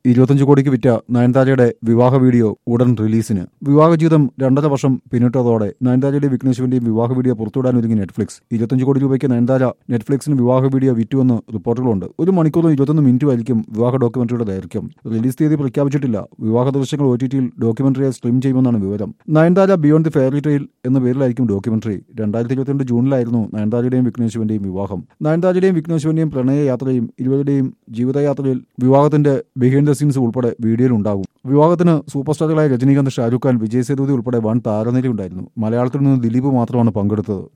ഇരുപത്തഞ്ച് കോടിക്ക് വിറ്റ നയൻതാരയുടെ വിവാഹ വീഡിയോ ഉടൻ റിലീസിന് വിവാഹ ജീവിതം രണ്ടര വർഷം പിന്നിട്ടതോടെ നയൻതാരയുടെയും വിഘ്നേശ്വരന്റെയും വിവാഹ വീഡിയോ പുറത്തുവിടാൻ ഒരുങ്ങി നെറ്റ്ഫ്ലിക്സ് ഇരുപത്തഞ്ച് കോടി രൂപയ്ക്ക് നയൻതാര നെറ്റ്ഫ്ലിക്സിന് വിവാഹ വീഡിയോ വിറ്റുവെന്ന് റിപ്പോർട്ടുകളുണ്ട് ഒരു മണിക്കൂറും ഇരുപത്തൊന്ന് മിനിറ്റുമായിരിക്കും വിവാഹ ഡോക്യുമെന്ററിയുടെ ദൈർഘ്യം റിലീസ് തീയതി പ്രഖ്യാപിച്ചിട്ടില്ല വിവാഹ ദൃശ്യങ്ങൾ ഒ ടി ടിയിൽ ഡോക്യുമെന്ററിയെ സ്ട്രീം ചെയ്യുമെന്നാണ് വിവരം Nayanthara Beyond the Fairy Tale എന്ന പേരിലായിരിക്കും ഡോക്യുമെന്ററി രണ്ടായിരത്തി ഇരുപത്തിരണ്ട് ജൂണിലായിരുന്നു നയൻതാരയുടെയും വിഘ്നേശ്വരന്റെയും വിവാഹം നയൻതാരയുടെയും വിഘ്നേശ്വരന്റെയും പ്രണയയാത്രയും ഇരുവരുടെയും ജീവിതയാത്രയിൽ വിവാഹത്തിന്റെ ബിഹൈൻഡ് ദ സീൻസ് ഉൾപ്പെടെ വീഡിയോയിൽ ഉണ്ടാകും വിവാഹത്തിന് സൂപ്പർ സ്റ്റാറുകളായ രജനീകാന്ത് ഷാരൂഖ് ഖാൻ വിജയ് സേതുപതി ഉൾപ്പെടെ വൻ താരനിരയുണ്ടായിരുന്നു മലയാളത്തിൽ നിന്ന് ദിലീപ് മാത്രമാണ് പങ്കെടുത്തത്